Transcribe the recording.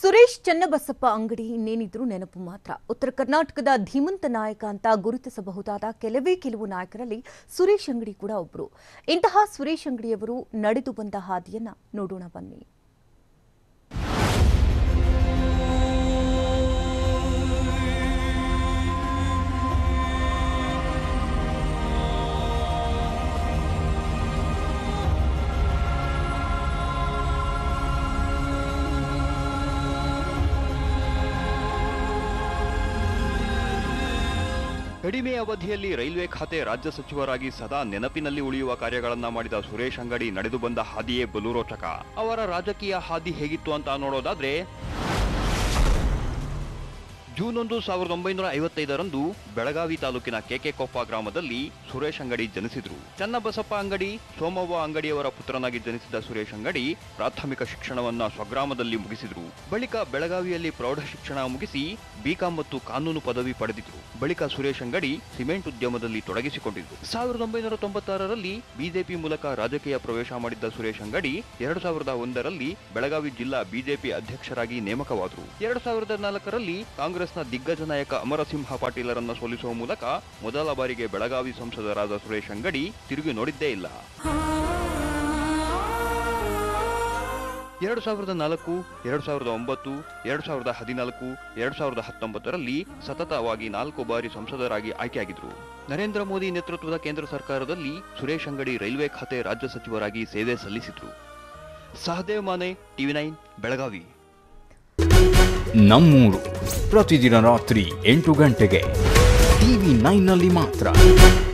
ಸುರೇಶ್ ಚನ್ನಬಸಪ್ಪ ಅಂಗಡಿ ಇನ್ನೇನಿದ್ರು ನೆನಪು ಮಾತ್ರ ಉತ್ತರ ಕರ್ನಾಟಕದ ಧೀಮಂತ ನಾಯಕ ಅಂತ ಗುರುತಿಸಬಹುದಾದ ಕೆಲವೇ ಕೆಲವು ನಾಯಕರಲ್ಲಿ ಸುರೇಶ್ ಅಂಗಡಿ ಕೂಡ ಒಬ್ರು ಇಂತಹ ಸುರೇಶ್ ಅಂಗಡಿಯವರು ನಡೆದು ಬಂದ ಹಾದಿಯನ್ನ ನೋಡೋಣ ಬನ್ನಿ ಕಡಿಮೆ ಅವಧಿಯಲ್ಲಿ ರೈಲ್ವೆ ಖಾತೆ ರಾಜ್ಯ ಸಚಿವರಾಗಿ ಸದಾ ನೆನಪಿನಲ್ಲಿ ಉಳಿಯುವ ಕಾರ್ಯಗಳನ್ನ ಮಾಡಿದ ಸುರೇಶ್ ಅಂಗಡಿ ನಡೆದು ಬಂದ ಹಾದಿಯೇ ಬಲು ರೋಚಕ ಅವರ ರಾಜಕೀಯ ಹಾದಿ ಹೇಗಿತ್ತು ಅಂತ ನೋಡೋದಾದ್ರೆ ಜೂನ್ ಒಂದು ಸಾವಿರದ ಒಂಬೈನೂರ ಐವತ್ತೈದರಂದು ಬೆಳಗಾವಿ ತಾಲೂಕಿನ ಕೆಕೆಕೊಪ್ಪ ಗ್ರಾಮದಲ್ಲಿ ಸುರೇಶ್ ಅಂಗಡಿ ಜನಿಸಿದ್ರು ಚನ್ನಬಸಪ್ಪ ಅಂಗಡಿ ಸೋಮವ್ವ ಅಂಗಡಿಯವರ ಪುತ್ರನಾಗಿ ಜನಿಸಿದ ಸುರೇಶ್ ಅಂಗಡಿ ಪ್ರಾಥಮಿಕ ಶಿಕ್ಷಣವನ್ನ ಸ್ವಗ್ರಾಮದಲ್ಲಿ ಮುಗಿಸಿದ್ರು ಬಳಿಕ ಬೆಳಗಾವಿಯಲ್ಲಿ ಪ್ರೌಢ ಶಿಕ್ಷಣ ಮುಗಿಸಿ ಬಿಕಾಂ ಮತ್ತು ಕಾನೂನು ಪದವಿ ಪಡೆದಿದ್ರು ಬಳಿಕ ಸುರೇಶ್ ಅಂಗಡಿ ಸಿಮೆಂಟ್ ಉದ್ಯಮದಲ್ಲಿ ತೊಡಗಿಸಿಕೊಂಡಿದ್ರು ಸಾವಿರದ ಒಂಬೈನೂರ ತೊಂಬತ್ತಾರರಲ್ಲಿ ಬಿಜೆಪಿ ಮೂಲಕ ರಾಜಕೀಯ ಪ್ರವೇಶ ಮಾಡಿದ್ದ ಸುರೇಶ್ ಅಂಗಡಿ ಎರಡು ಸಾವಿರದ ಒಂದರಲ್ಲಿ ಬೆಳಗಾವಿ ಜಿಲ್ಲಾ ಬಿಜೆಪಿ ಅಧ್ಯಕ್ಷರಾಗಿ ನೇಮಕವಾದರು ಎರಡು ಸಾವಿರದ ನಾಲ್ಕರಲ್ಲಿ ಕಾಂಗ್ರೆಸ್ನ ದಿಗ್ಗಜ ನಾಯಕ ಅಮರಸಿಂಹ ಪಾಟೀಲರನ್ನ ಸೋಲಿಸುವ ಮೂಲಕ ಮೊದಲ ಬಾರಿಗೆ ಬೆಳಗಾವಿ ಸಂಸದರಾದ ಸುರೇಶ್ ಅಂಗಡಿ ತಿರುಗಿ ನೋಡಿದ್ದೇ ಇಲ್ಲ ಎರಡು ಸಾವಿರದ ನಾಲ್ಕು ಎರಡು ಸಾವಿರದ ಒಂಬತ್ತು ಎರಡು ಸಾವಿರದ ಹದಿನಾಲ್ಕು ಎರಡು ಸಾವಿರದ ಹತ್ತೊಂಬತ್ತರಲ್ಲಿ ಸತತವಾಗಿ ನಾಲ್ಕು ಬಾರಿ ಸಂಸದರಾಗಿ ಆಯ್ಕೆಯಾಗಿದ್ರು ನರೇಂದ್ರ ಮೋದಿ ನೇತೃತ್ವದ ಕೇಂದ್ರ ಸರ್ಕಾರದಲ್ಲಿ ಸುರೇಶ್ ಅಂಗಡಿ ರೈಲ್ವೆ ಖಾತೆ ರಾಜ್ಯ ಸಚಿವರಾಗಿ ಸೇವೆ ಸಲ್ಲಿಸಿದ್ರು ಸಹದೇವ್ ಮಾನೆ ಟಿವಿ ನೈನ್ ಬೆಳಗಾವಿ ನಮ್ಮೂರು ಪ್ರತಿದಿನ ರಾತ್ರಿ ಎಂಟು ಗಂಟೆಗೆ ಟಿವಿ ನೈನ್ನಲ್ಲಿ ಮಾತ್ರ